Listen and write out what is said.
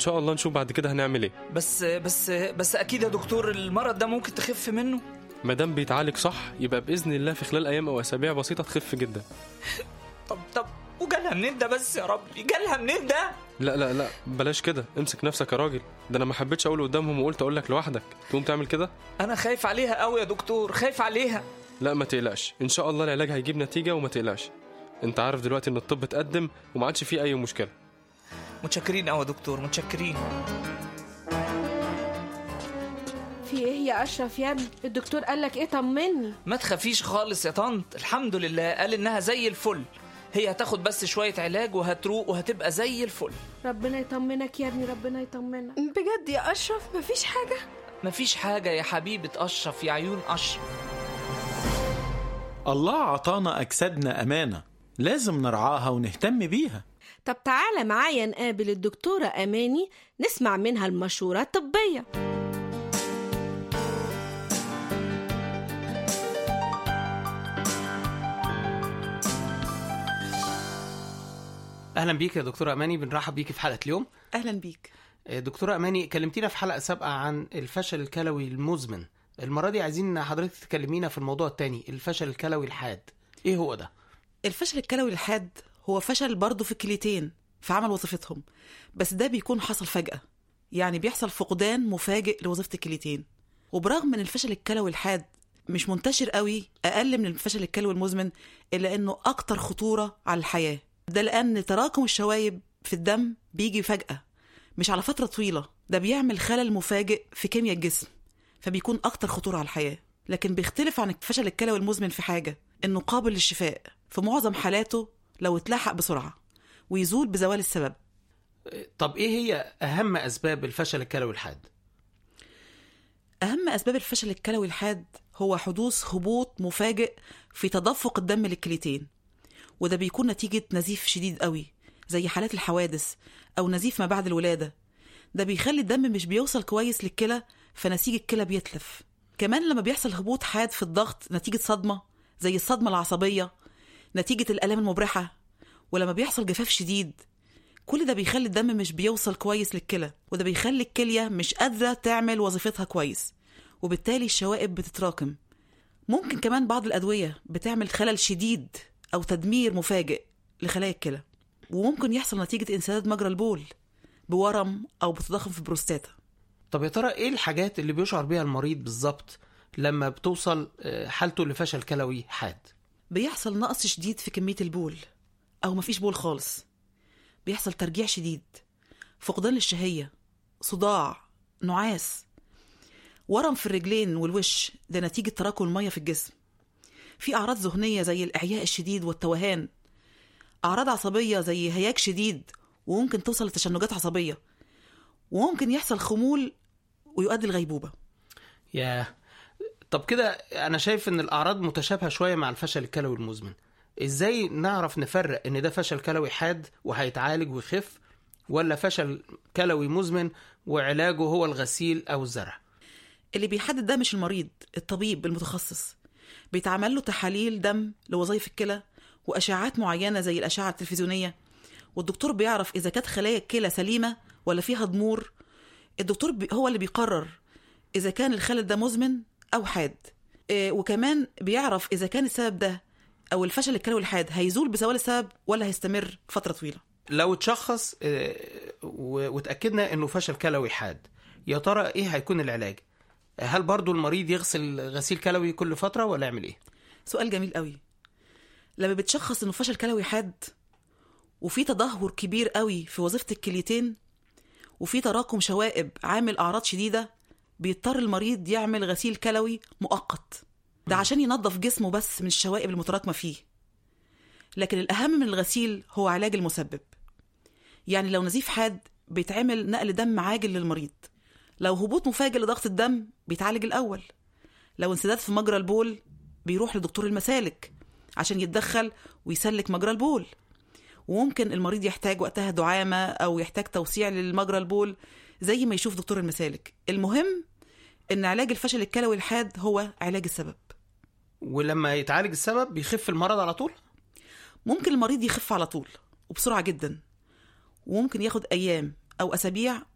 شاء الله نشوف بعد كده هنعمل ايه بس بس بس اكيد يا دكتور المرض ده ممكن تخف منه ما دام بيتعالج صح يبقى باذن الله في خلال ايام او اسابيع بسيطه تخف جدا طب طب وجالها منين ده بس يا ربي جالها منين ده لا لا لا بلاش كده امسك نفسك يا راجل ده انا ما حبيتش اقول قدامهم وقلت اقول لك لوحدك تقوم تعمل كده انا خايف عليها قوي يا دكتور خايف عليها لا ما تقلقش ان شاء الله العلاج هيجيب نتيجه وما تقلقش انت عارف دلوقتي ان الطب اتقدم وما عادش فيه اي مشكله متشكرين قوي يا دكتور متشكرين في ايه يا اشرف يا ابني الدكتور قال لك ايه طمني ما تخافيش خالص يا طنط الحمد لله قال انها زي الفل هي هتاخد بس شوية علاج وهتروق وهتبقى زي الفل ربنا يطمنك يا ابني ربنا يطمنك بجد يا أشرف مفيش حاجة مفيش حاجة يا حبيبة أشرف يا عيون أشرف الله عطانا أجسادنا أمانة لازم نرعاها ونهتم بيها طب تعالى معايا نقابل الدكتورة أماني نسمع منها المشورة الطبية اهلا بيك يا دكتوره اماني بنرحب بيكي في حلقه اليوم اهلا بيك آه، دكتوره اماني كلمتينا في حلقه سابقه عن الفشل الكلوي المزمن المره دي عايزين حضرتك تكلمينا في الموضوع التاني الفشل الكلوي الحاد ايه هو ده الفشل الكلوي الحاد هو فشل برضه في الكليتين في عمل وظيفتهم بس ده بيكون حصل فجأة يعني بيحصل فقدان مفاجئ لوظيفة الكليتين وبرغم من الفشل الكلوي الحاد مش منتشر قوي أقل من الفشل الكلوي المزمن إلا إنه أكتر خطورة على الحياة ده لأن تراكم الشوايب في الدم بيجي فجأة مش على فترة طويلة ده بيعمل خلل مفاجئ في كيمياء الجسم فبيكون أكتر خطورة على الحياة لكن بيختلف عن الفشل الكلوي المزمن في حاجة إنه قابل للشفاء في معظم حالاته لو اتلحق بسرعة ويزول بزوال السبب آه، طب ايه هي اهم اسباب الفشل الكلوي الحاد أهم أسباب الفشل الكلوي الحاد هو حدوث هبوط مفاجئ في تدفق الدم للكليتين وده بيكون نتيجة نزيف شديد قوي زي حالات الحوادث أو نزيف ما بعد الولادة ده بيخلي الدم مش بيوصل كويس للكلى فنسيج الكلى بيتلف كمان لما بيحصل هبوط حاد في الضغط نتيجة صدمة زي الصدمة العصبية نتيجة الآلام المبرحة ولما بيحصل جفاف شديد كل ده بيخلي الدم مش بيوصل كويس للكلى وده بيخلي الكلية مش قادرة تعمل وظيفتها كويس وبالتالي الشوائب بتتراكم ممكن كمان بعض الأدوية بتعمل خلل شديد أو تدمير مفاجئ لخلايا الكلى وممكن يحصل نتيجة انسداد مجرى البول بورم أو بتضخم في البروستاتا طب يا ترى ايه الحاجات اللي بيشعر بيها المريض بالظبط لما بتوصل آه، حالته لفشل كلوي حاد بيحصل نقص شديد في كمية البول أو مفيش بول خالص بيحصل ترجيع شديد فقدان للشهية صداع نعاس ورم في الرجلين والوش ده نتيجة تراكم المية في الجسم في أعراض ذهنية زي الإعياء الشديد والتوهان أعراض عصبية زي هياج شديد وممكن توصل لتشنجات عصبية وممكن يحصل خمول ويؤدي الغيبوبة يا طب كده انا شايف ان الاعراض متشابهه شويه مع الفشل الكلوي المزمن ازاي نعرف نفرق ان ده فشل كلوي حاد وهيتعالج ويخف ولا فشل كلوي مزمن وعلاجه هو الغسيل او الزرع اللي بيحدد ده مش المريض الطبيب المتخصص بيتعمل له تحاليل دم لوظائف الكلى واشعاعات معينه زي الاشعه التلفزيونيه والدكتور بيعرف اذا كانت خلايا الكلى سليمه ولا فيها ضمور الدكتور بي هو اللي بيقرر اذا كان الخلل ده مزمن او حاد إيه، وكمان بيعرف اذا كان السبب ده او الفشل الكلوي الحاد هيزول بزوال السبب ولا هيستمر فتره طويله لو اتشخص آه، و- واتاكدنا انه فشل كلوي حاد يا ترى ايه هيكون العلاج هل برضو المريض يغسل غسيل كلوي كل فتره ولا يعمل ايه سؤال جميل قوي لما بتشخص انه فشل كلوي حاد وفي تدهور كبير قوي في وظيفه الكليتين وفي تراكم شوائب عامل اعراض شديده بيضطر المريض يعمل غسيل كلوي مؤقت ده عشان ينظف جسمه بس من الشوائب المتراكمه فيه لكن الاهم من الغسيل هو علاج المسبب يعني لو نزيف حاد بيتعمل نقل دم عاجل للمريض لو هبوط مفاجئ لضغط الدم بيتعالج الاول لو انسداد في مجرى البول بيروح لدكتور المسالك عشان يتدخل ويسلك مجرى البول وممكن المريض يحتاج وقتها دعامة أو يحتاج توسيع للمجرى البول زي ما يشوف دكتور المسالك المهم إن علاج الفشل الكلوي الحاد هو علاج السبب ولما يتعالج السبب بيخف المرض على طول ممكن المريض يخف على طول وبسرعة جدا وممكن ياخد أيام أو أسابيع